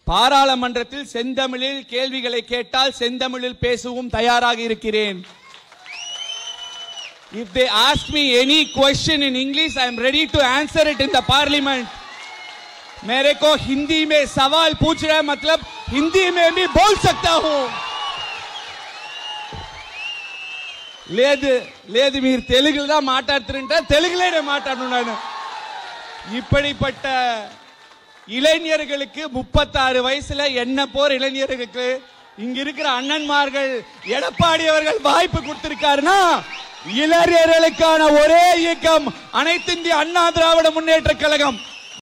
பாராளுமன்றத்தில் செந்தமிழில் கேள்விகளை கேட்டால் செந்தமிழில் பேசவும் தயாராக இருக்கிறேன் If they ask me any question in English, I am ready to answer it in the parliament. मेरे को हिंदी में सवाल पूछ रहा है मतलब हिंदी में भी बोल सकता हूं లేదు లేదు మీరు తెలుగులో தான் మాట్లాడుతుంటే తెలుగులోనే మాట్లాడను இப்படிப்பட்ட இளைஞர்களுக்கு முப்பத்தாறு வயசுல என்ன போர் இளைஞர்களுக்கு இங்க இருக்கிற அண்ணன்மார்கள் எடப்பாடி அவர்கள் வாய்ப்பு கொடுத்திருக்காருன்னா இளைஞர்களுக்கான ஒரே இயக்கம் அனைத்து இந்திய அண்ணா திராவிட முன்னேற்ற கழகம்